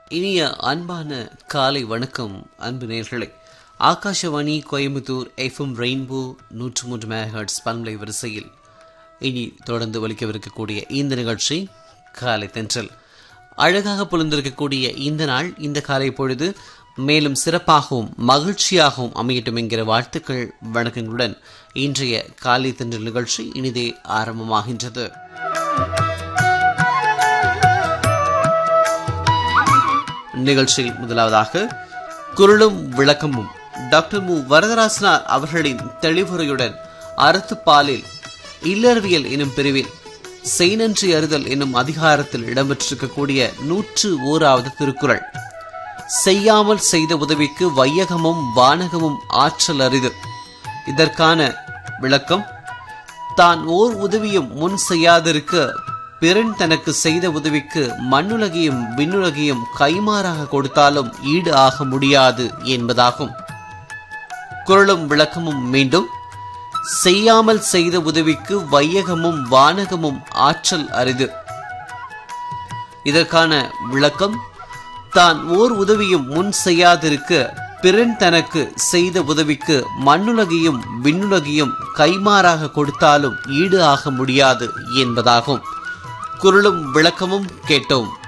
இனிய அன்பான காலை வணக்கம் அன்பு நேர்களே ஆகாஷவாணி கோயம்புத்தூர் எஃப்எம் ரெயின்போ நூற்று மூன்று மேகர்ட்ஸ் பண்பலை வரிசையில் இனி தொடர்ந்து ஒலிக்கவிருக்கக்கூடிய இந்த நிகழ்ச்சி காலை தென்றல் அழகாக புலந்திருக்கக்கூடிய இந்த நாள் இந்த காலை பொழுது மேலும் சிறப்பாகவும் மகிழ்ச்சியாகவும் அமையட்டும் என்கிற வாழ்த்துக்கள் வணக்கங்களுடன் இன்றைய காலை தென்றல் நிகழ்ச்சி இனிதே ஆரம்பமாகின்றது நிகழ்ச்சியில் முதலாவதாக குரலும் விளக்கமும் டாக்டர் மு வரதராசனார் அவர்களின் தெளிவுரையுடன் அறத்துப்பாலில் இல்லறவியல் எனும் பிரிவில் செய்நன்றி அறிதல் என்னும் அதிகாரத்தில் இடம்பெற்றிருக்கக்கூடிய நூற்று ஓராவது திருக்குறள் செய்யாமல் செய்த உதவிக்கு வையகமும் வானகமும் ஆற்றல் அரிது இதற்கான விளக்கம் தான் ஓர் உதவியும் முன் செய்யாதிருக்க பிறன் தனக்கு செய்த உதவிக்கு மண்ணுலகையும் விண்ணுலகையும் கைமாறாக கொடுத்தாலும் ஈடு ஆக முடியாது என்பதாகும் குரலும் விளக்கமும் மீண்டும் செய்யாமல் செய்த உதவிக்கு வையகமும் வானகமும் ஆற்றல் அரிது இதற்கான விளக்கம் தான் ஓர் உதவியும் முன் செய்யாதிருக்க பிறன் தனக்கு செய்த உதவிக்கு மண்ணுலகையும் விண்ணுலகையும் கைமாறாக கொடுத்தாலும் ஈடு ஆக முடியாது என்பதாகும் குரலும் விளக்கமும் கேட்டோம்